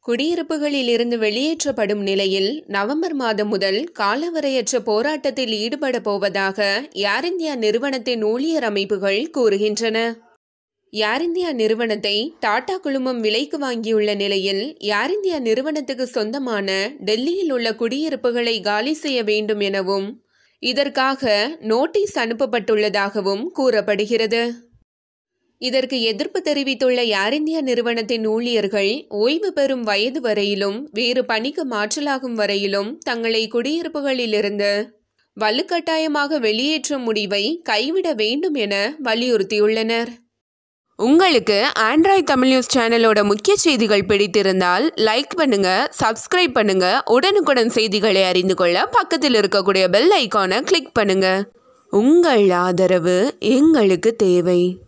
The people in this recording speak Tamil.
குடியிருப்புகளில் இருந்து வெளியேற்றப்படும் நிலையில் நவம்பர் மாதம் முதல் காலவரையற்ற போராட்டத்தில் ஈடுபட போவதாக ஏர் இந்தியா நிறுவனத்தின் ஊழியர் அமைப்புகள் கூறுகின்றன ஏர் இந்தியா நிறுவனத்தை டாடா குழுமம் விலைக்கு வாங்கியுள்ள நிலையில் ஏர் இந்தியா நிறுவனத்துக்கு சொந்தமான டெல்லியில் உள்ள குடியிருப்புகளை காலி செய்ய வேண்டும் எனவும் இதற்காக நோட்டீஸ் அனுப்பப்பட்டுள்ளதாகவும் கூறப்படுகிறது இதற்கு எதிர்ப்பு தெரிவித்துள்ள ஏர் இந்தியா நிறுவனத்தின் ஊழியர்கள் ஓய்வு பெறும் வயது வரையிலும் வேறு பணிக்கு மாற்றலாகும் வரையிலும் தங்களை குடியிருப்புகளிலிருந்து வலுக்கட்டாயமாக வெளியேற்றும் முடிவை கைவிட வேண்டும் என வலியுறுத்தியுள்ளனர் உங்களுக்கு ஆண்ட்ராய்ட் தமிழ் நியூஸ் சேனலோட முக்கிய செய்திகள் பிடித்திருந்தால் லைக் பண்ணுங்க சப்ஸ்கிரைப் பண்ணுங்க உடனுக்குடன் செய்திகளை அறிந்து கொள்ள பக்கத்தில் இருக்கக்கூடிய பெல் ஐக்கானை கிளிக் பண்ணுங்க உங்கள் ஆதரவு எங்களுக்கு தேவை